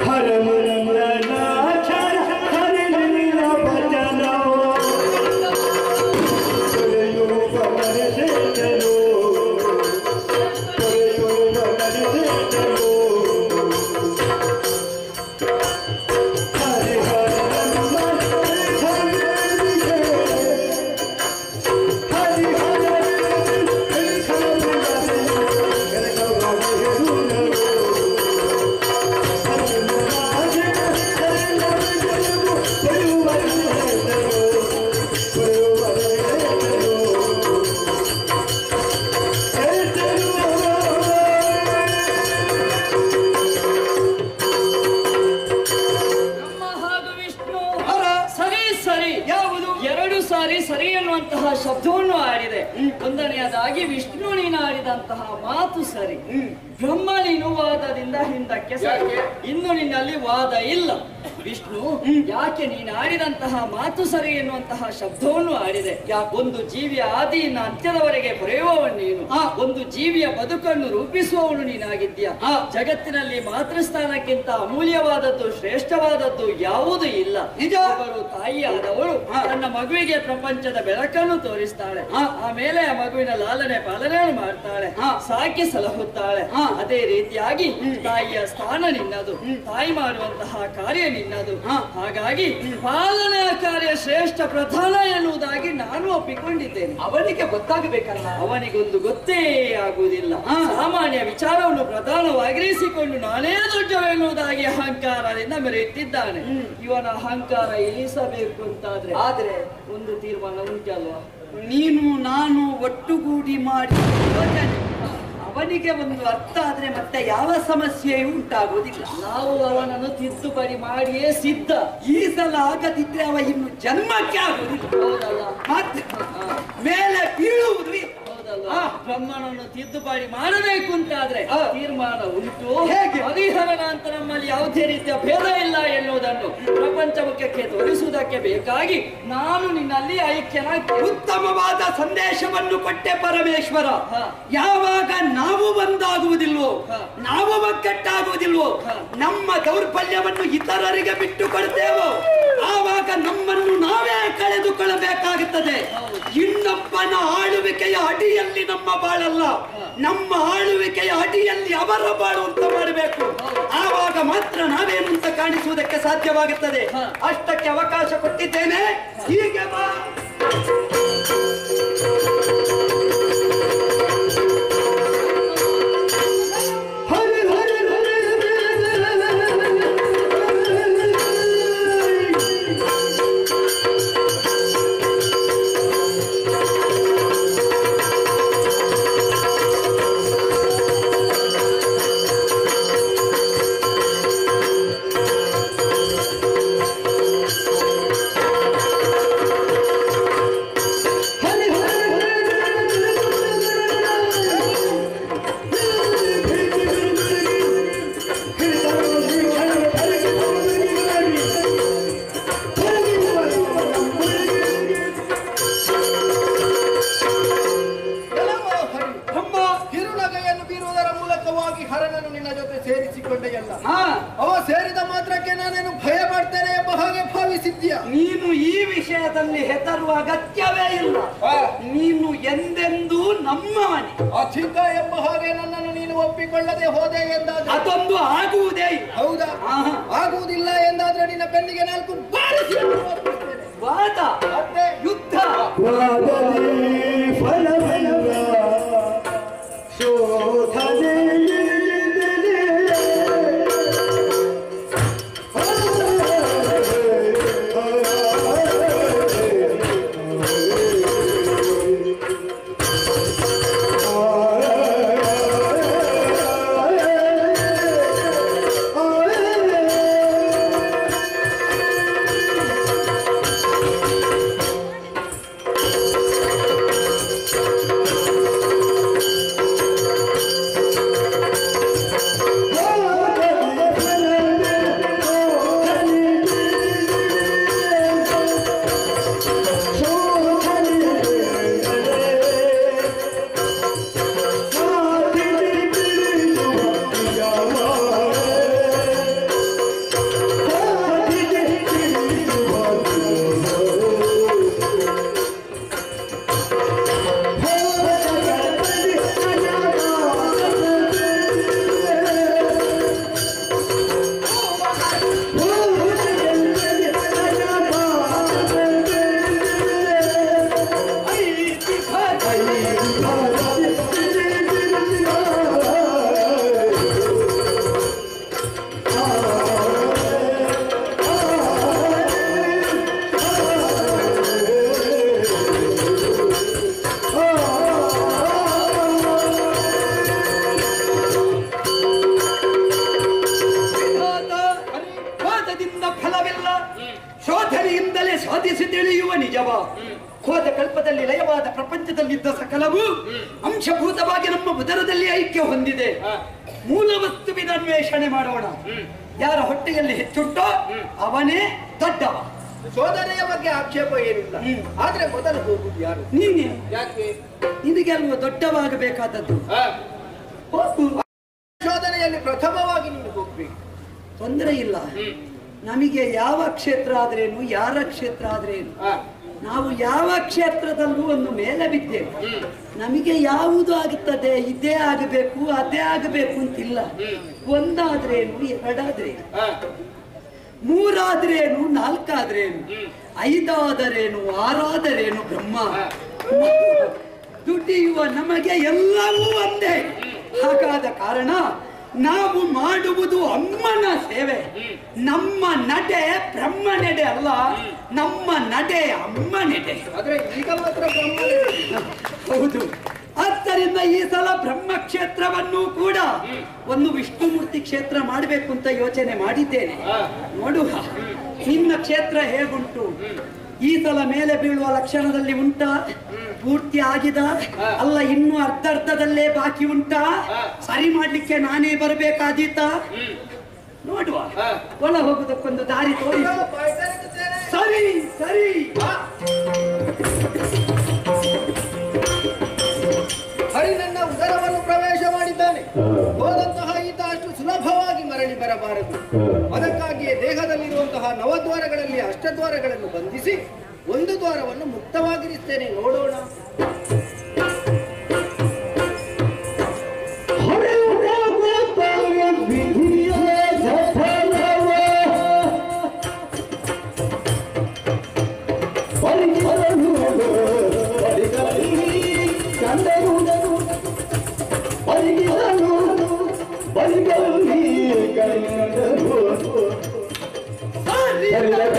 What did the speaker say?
ಬ್ರಹ್ಮ ಹಾಗೂ ವಿಷ್ಣು ಸರಿ ಸರಿ ಯಾವುದು ಎರಡು ಸಾರಿ ಸರಿ ಎನ್ನುವಂತಹ ಶಬ್ದವನ್ನು ಆಡಿದೆ ಒಂದನೆಯದಾಗಿ ವಿಷ್ಣು ನೀನು ಆಡಿದಂತಹ ಮಾತು ಸರಿ ಬ್ರಹ್ಮ ನೀನು ವಾದದಿಂದ ಹಿಂದಕ್ಕೆ ಸರಿ ಇನ್ನು ನಿನ್ನಲ್ಲಿ ವಾದ ಇಲ್ಲ ವಿಷ್ಣು ಯಾಕೆ ನೀನು ಆಡಿದಂತಹ ಮಾತು ಸರಿ ಎನ್ನುವಂತಹ ಶಬ್ದವನ್ನು ಆಡಿದೆ ಒಂದು ಜೀವಿಯ ಆದಿಯಿಂದ ಅಂತ್ಯದವರೆಗೆ ಬರೆಯುವವನು ನೀನು ಒಂದು ಜೀವಿಯ ಬದುಕನ್ನು ರೂಪಿಸುವವನು ನೀನಾಗಿದ್ಯಾ ಜಗತ್ತಿನಲ್ಲಿ ಮಾತೃಸ್ಥಾನಕ್ಕಿಂತ ಅಮೂಲ್ಯವಾದದ್ದು ಶ್ರೇಷ್ಠವಾದದ್ದು ಯಾವುದೂ ಇಲ್ಲ ನಿಜ ಒಬ್ಬರು ತಾಯಿಯಾದವಳು ತನ್ನ ಮಗುವಿಗೆ ಪ್ರಪಂಚದ ಬೆಳಕನ್ನು ತೋರಿಸ್ತಾಳೆ ಆಮೇಲೆ ಆ ಮಗುವಿನ ಲಾಲನೆ ಪಾಲನೆಯನ್ನು ಮಾಡ್ತಾಳೆ ಸಾಕಿ ಸಲಹುತ್ತಾಳೆ ಅದೇ ರೀತಿಯಾಗಿ ತಾಯಿಯ ಸ್ಥಾನ ನಿನ್ನದು ತಾಯಿ ಮಾಡುವಂತಹ ಕಾರ್ಯ ನಿನ್ನದು ಹಾಗಾಗಿ ಪಾಲನೆಯ ಕಾರ್ಯ ಶ್ರೇಷ್ಠ ಪ್ರಧಾನ ಎನ್ನುವುದಾಗಿ ನಾನು ಒಪ್ಪಿಕೊಂಡಿದ್ದೇನೆ ಅವನಿಗೆ ಗೊತ್ತಾಗಬೇಕಲ್ಲ ಅವನಿಗೊಂದು ಗೊತ್ತೇ ಆಗುವುದಿಲ್ಲ ಸಾಮಾನ್ಯ ವಿಚಾರವನ್ನು ಪ್ರಧಾನವಾಗಿರಿಸಿಕೊಂಡು ನಾನೇ ದೊಡ್ಡವೆನ್ನುವುದಾಗಿ ಅಹಂಕಾರದಿಂದ ಮೆರೆಯುತ್ತಿದ್ದಾನೆ ಇವನ ಅಹಂಕಾರ ಇಳಿಸಬೇಕು ಅಂತಾದ್ರೆ ಆದ್ರೆ ಒಂದು ತೀರ್ಮಾನ ಉಂಟಲ್ವಾ ನೀನು ನಾನು ಒಟ್ಟುಗೂಡಿ ಮಾಡಿ ಯೋಚನೆ ಅವನಿಗೆ ಒಂದು ಅರ್ಥ ಆದ್ರೆ ಮತ್ತೆ ಯಾವ ಸಮಸ್ಯೆಯೂ ಉಂಟಾಗುವುದಿಲ್ಲ ನಾವು ಅವನನ್ನು ತಿದ್ದುಪಡಿ ಮಾಡಿಯೇ ಸಿದ್ಧ ಈ ಸಲ ಆಗದಿದ್ರೆ ಅವ ಇನ್ನು ಜನ್ಮಕ್ಕೆ ಆಗುವುದಿಲ್ಲ ಹೌದಲ್ಲ ಮತ್ತೆ ಮೇಲೆ ಬೀಳುವುದು ಇಲ್ಲ. ಹೌದಲ್ಲ ಬ್ರಹ್ಮನನ್ನು ತಿದ್ದುಪಡಿ ಮಾಡಬೇಕು ಅಂತಾದ್ರೆ ತೀರ್ಮಾನ ಉಂಟು ಹೇಗೆ? ಹರಿಹರನ ಅಂತ ನಮ್ಮಲ್ಲಿ ಯಾವುದೇ ರೀತಿಯ ಭೇದ ಇಲ್ಲ ಎನ್ನುವುದನ್ನು ಪ್ರಪಂಚ ಮುಖ್ಯಕ್ಕೆ ತೋರಿಸುವುದಕ್ಕೆ ಬೇಕಾಗಿ ನಾನು ನಿನ್ನಲ್ಲಿ ಐಕ್ಯನಾಗ್ತೇನೆ ಉತ್ತಮವಾದ ಸಂದೇಶವನ್ನು ಕೊಟ್ಟೆ ಪರಮೇಶ್ವರ ಹ. ಯಾವಾಗ ನಾವು ಒಂದಾಗುವುದಿಲ್ವೋ ಹ. ನಾವು ಒಗ್ಗಟ್ಟಾಗುವುದಿಲ್ವೋ ಹ. ನಮ್ಮ ದೌರ್ಬಲ್ಯವನ್ನು ಇತರರಿಗೆ ಬಿಟ್ಟು ಕೊಡ್ತೇವೋ ಆವಾಗ ನಮ್ಮನ್ನು ನಾವೇ ಕಳೆದುಕೊಳ್ಳಬೇಕಾಗುತ್ತದೆ ಇನ್ನೊಬ್ಬನ ಆಳುವಿಕೆಯ ಅಡಿಯಲ್ಲಿ ನಮ್ಮ ಬಾಳಲ್ಲ ನಮ್ಮ ಆಳುವಿಕೆಯ ಅಡಿಯಲ್ಲಿ ಅವರ ಬಾಳು ಅಂತ ಮಾಡಬೇಕು ಆವಾಗ ಮಾತ್ರ ನಾವೇನು ಅಂತ ಕಾಣಿಸುವುದಕ್ಕೆ ಸಾಧ್ಯವಾಗುತ್ತದೆ ಹ. ಅಷ್ಟಕ್ಕೆ ಅವಕಾಶ ಕೊಟ್ಟಿದ್ದೇನೆ ಹೀಗೆ ಬಾ ಹರಿ ಹರಿ ಬ್ರಹ್ಮ ಕಿರುನಗೆಯನ್ನು ಬೀರುವುದರ ಮೂಲಕವಾಗಿ ಹರನನ್ನು ನಿನ್ನ ಜೊತೆ ಸೇರಿಸಿಕೊಂಡೆಯಲ್ಲ ಹಾ ಅವ ಸೇರಿದ ಮಾತ್ರಕ್ಕೆ ನಾನೇನು ಭಯ ಪಡ್ತೇನೆ ಎಂಬ ಹಾಗೆ ಭಾವಿಸಿದ್ಯ ನೀನು ಈ ವಿಷಯದಲ್ಲಿ ಹೆದರುವ ಅಗತ್ಯವೇ ಇಲ್ಲ ನೀನು ಎಂದೆಂದೂ ನಮ್ಮವನೇ ಅಧಿಕ ಎಂಬ ಹಾಗೆ ನನ್ನನ್ನು ನೀನು ಒಪ್ಪಿಕೊಳ್ಳದೆ ಹೋದೆ ಎಂದಾದ್ರೆ ಅದೊಂದು ಆಗುವುದೇ ಇಲ್ಲ ಹೌದಾ ಆಹಾ. ಆಗುವುದಿಲ್ಲ ಎಂದಾದ್ರೆ ನಿನ್ನ ಬೆನ್ನಿಗೆ ನಾಲ್ಕು ಬಾರಿಸಿ ಒಪ್ಪಿಸ್ತೇನೆ. ವಾದ ಮತ್ತೆ ಯುದ್ಧ Oh, ಗಾಳಿಯಿಂದಲೇ ಸಾಧಿಸಿ ತಿಳಿಯುವ ನಿಜವ ಹೋದ ಕಲ್ಪದಲ್ಲಿ ಲಯವಾದ ಪ್ರಪಂಚದಲ್ಲಿದ್ದ ಸಕಲವು ಅಂಶಭೂತವಾಗಿ ನಮ್ಮ ಉದರದಲ್ಲಿ ಐಕ್ಯ ಹೊಂದಿದೆ ಮೂಲ ವಸ್ತುವಿನ ಅನ್ವೇಷಣೆ ಮಾಡೋಣ ಯಾರ ಹೊಟ್ಟೆಯಲ್ಲಿ ಹೆಚ್ಚುಟ್ಟೋ ಅವನೇ ದೊಡ್ಡವ ಶೋಧನೆಯ ಬಗ್ಗೆ ಆಕ್ಷೇಪ ಏನಿಲ್ಲ ಹ್ಮ್. ಆದ್ರೆ ಮೊದಲು ಹೋಗುದು ಯಾರು ನೀನೆ ಯಾಕೆ ನಿನಗೆ ಅಲ್ವ ದೊಡ್ಡವಾಗಬೇಕಾದದ್ದು ಆ, ಹೋಗು ಶೋಧನೆಯಲ್ಲಿ ಪ್ರಥಮವಾಗಿ ನೀನು ಹೋಗ್ಬೇಕು ತೊಂದರೆ ಇಲ್ಲ ನಮಗೆ ಯಾವ ಕ್ಷೇತ್ರ ಆದ್ರೇನು ಯಾರ ಕ್ಷೇತ್ರ ಆದ್ರೇನು ಆ, ನಾವು ಯಾವ ಕ್ಷೇತ್ರದಲ್ಲೂ ಒಂದು ಮೇಲೆ ಬಿದ್ದೇವೆ ನಮಗೆ ಯಾವುದು ಆಗುತ್ತದೆ ಇದೇ ಆಗಬೇಕು ಅದೇ ಆಗಬೇಕು ಅಂತಿಲ್ಲ ಒಂದಾದ್ರೇನು ಎರಡಾದ್ರೇನು ಆ, ಮೂರಾದ್ರೇನು ನಾಲ್ಕಾದ್ರೇನು ಐದಾದರೇನು ಆರಾದರೇನು ಬ್ರಹ್ಮ ದುಡಿಯುವ ನಮಗೆ ಎಲ್ಲವೂ ಒಂದೇ ಹಾಗಾದ ಕಾರಣ ನಾವು ಮಾಡುವುದು ಅಮ್ಮನ ಸೇವೆ ನಮ್ಮ ನಡೆ ಬ್ರಹ್ಮ ನಡೆ ಅಲ್ಲ ನಮ್ಮ ನಡೆ ಅಮ್ಮ ನಡೆ ಆದ್ರೆ ಈಗ ಮಾತ್ರ ಬ್ರಹ್ಮನೇ ಹೌದು ಆದ್ದರಿಂದ ಈ ಸಲ ಬ್ರಹ್ಮಕ್ಷೇತ್ರವನ್ನು ಕೂಡ ಒಂದು ವಿಷ್ಣುಮೂರ್ತಿ ಕ್ಷೇತ್ರ ಮಾಡಬೇಕು ಅಂತ ಯೋಚನೆ ಮಾಡಿದ್ದೇನೆ ನೋಡುವ ನಿನ್ನ ಕ್ಷೇತ್ರ ಹೇಗುಂಟು ಈ ಸಲ ಮೇಲೆ ಬೀಳುವ ಲಕ್ಷಣದಲ್ಲಿ ಉಂಟಾ ಪೂರ್ತಿ ಆಗಿದೆ ಅಲ್ಲ ಇನ್ನು ಅರ್ಧ ಅರ್ಧದಲ್ಲೇ ಬಾಕಿ ಉಂಟಾ ಸರಿ ಮಾಡ್ಲಿಕ್ಕೆ ನಾನೇ ಬರಬೇಕಾದೀತ ನೋಡುವ ಒಳ ಹೋಗುದಕ್ಕೊಂದು ದಾರಿ ತೋರಿಸು ಪಾಯ್ತಾನಿದ್ದೇನೆ. ಸರಿ ಸರಿ ಹರಿ ನನ್ನ ಉದರವನ್ನು ಪ್ರವೇಶ ಮಾಡಿದ್ದಾನೆ ಹೋದಂತಹ ಈತ ಅಷ್ಟು ಸುಲಭವಾಗಿ ಮರಳಿ ಬರಬಾರದು ಅದಕ್ಕಾಗಿಯೇ ದೇಹದಲ್ಲಿರುವಂತಹ ನವದ್ವಾರಗಳಲ್ಲಿ ಅಷ್ಟದ್ವಾರಗಳನ್ನು ಬಂಧಿಸಿ ಒಂದು ದ್ವಾರವನ್ನು ಮುಕ್ತವಾಗಿರಿಸ್ತೇನೆ ನೋಡೋಣ ಸರಿ